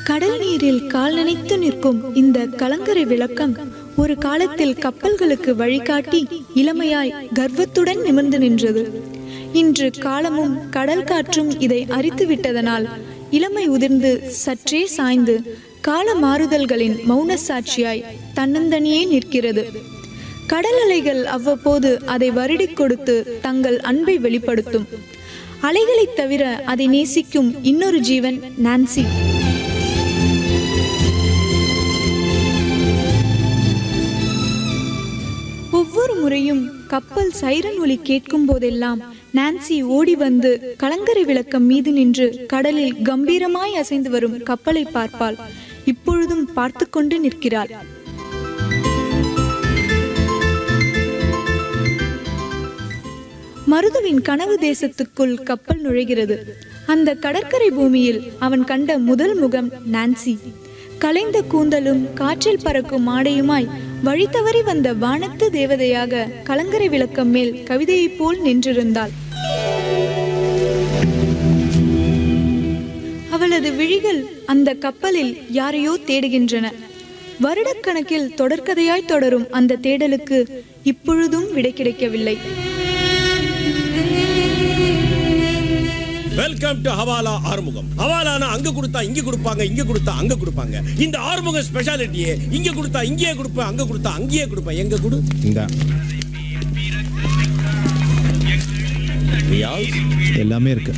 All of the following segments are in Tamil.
கடல் நீரில் கால் நனைத்து நிற்கும் இந்த கலங்கரை விளக்கம் ஒரு காலத்தில் கப்பல்களுக்கு வழிகாட்டி இளமையாய் கர்வத்துடன் நிமிர்ந்து நின்றது இன்று காலமும் கடல் காற்றும் இதை அரித்து விட்டதனால் இளமை உதிர்ந்து சற்றே சாய்ந்து கால மாறுதல்களின் மௌன சாட்சியாய் தன்னந்தனியே நிற்கிறது கடல் அலைகள் அவ்வப்போது அதை வருடிக் கொடுத்து தங்கள் அன்பை வெளிப்படுத்தும் அலைகளைத் தவிர அதை நேசிக்கும் இன்னொரு ஜீவன் நான்சி ஒவ்வொரு முறையும் கப்பல் சைரன் ஒலி கேட்கும் போதெல்லாம் நான்சி ஓடி வந்து கலங்கரை விளக்கம் மீது நின்று கடலில் கம்பீரமாய் அசைந்து வரும் கப்பலை பார்ப்பாள் இப்பொழுதும் பார்த்து கொண்டு நிற்கிறாள் மருதுவின் கனவு தேசத்துக்குள் கப்பல் நுழைகிறது அந்த கடற்கரை பூமியில் அவன் கண்ட முதல் முகம் நான்சி கலைந்த கூந்தலும் காற்றில் பறக்கும் ஆடையுமாய் வழி தவறி வந்த வானத்து தேவதையாக கலங்கரை விளக்கம் மேல் கவிதையைப் போல் நின்றிருந்தாள் அவளது விழிகள் அந்த கப்பலில் யாரையோ தேடுகின்றன வருடக்கணக்கில் தொடர்கதையாய் தொடரும் அந்த தேடலுக்கு இப்பொழுதும் விடை கிடைக்கவில்லை வெல்கம் டு ஹவாலா ஆறுமுகம் ஹவாலானா அங்க கொடுத்தா இங்க கொடுப்பாங்க இங்க கொடுத்தா அங்க கொடுப்பாங்க இந்த ஆறுமுகம் ஸ்பெஷாலிட்டியே இங்க கொடுத்தா இங்கேயே கொடுப்பேன் அங்க கொடுத்தா அங்கேயே கொடுப்பேன் எங்க கொடு இந்த ரியாஸ் எல்லாமே இருக்கு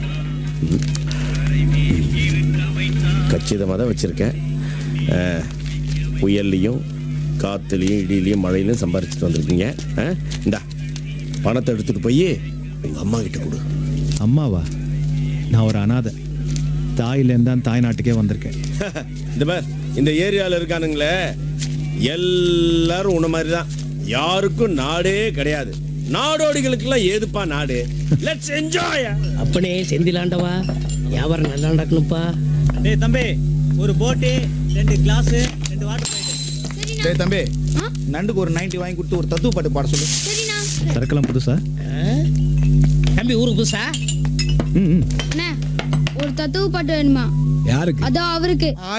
கச்சிதமாக தான் வச்சுருக்கேன் புயல்லையும் காற்றுலையும் இடியிலையும் மழையிலையும் சம்பாரிச்சிட்டு வந்திருக்கீங்க அஹ், இந்தா பணத்தை எடுத்துட்டு போய் உங்கள் அம்மா கிட்ட கொடு அம்மாவா நான் ஒரு அனாதை தாயிலேருந்து தான் தாய் நாட்டுக்கே வந்திருக்கேன் இந்த பார் இந்த ஏரியாவில் இருக்கானுங்களே எல்லாரும் உன்ன மாதிரி தான் யாருக்கும் நாடே கிடையாது நாடோடிகளுக்கெல்லாம் ஏதுப்பா நாடு லெட்ஸ் என்ஜாய் அப்பனே செந்திலாண்டவா வியாபாரம் நல்லா நடக்கணும்ப்பா டேய் தம்பி ஒரு போட்டு ரெண்டு கிளாஸ் ரெண்டு வாட்டர் பாக்கெட் டேய் தம்பி நண்டுக்கு ஒரு 90 வாங்கி கொடுத்து ஒரு தத்துவ பாட்டு பாட சொல்லு சரக்கெல்லாம் புதுசா தம்பி ஊருக்கு புதுசா ம் ம். அண்ணே ஒரு தத்துவ பாட்டு வேணுமா யாருக்கு அதோ அவருக்கு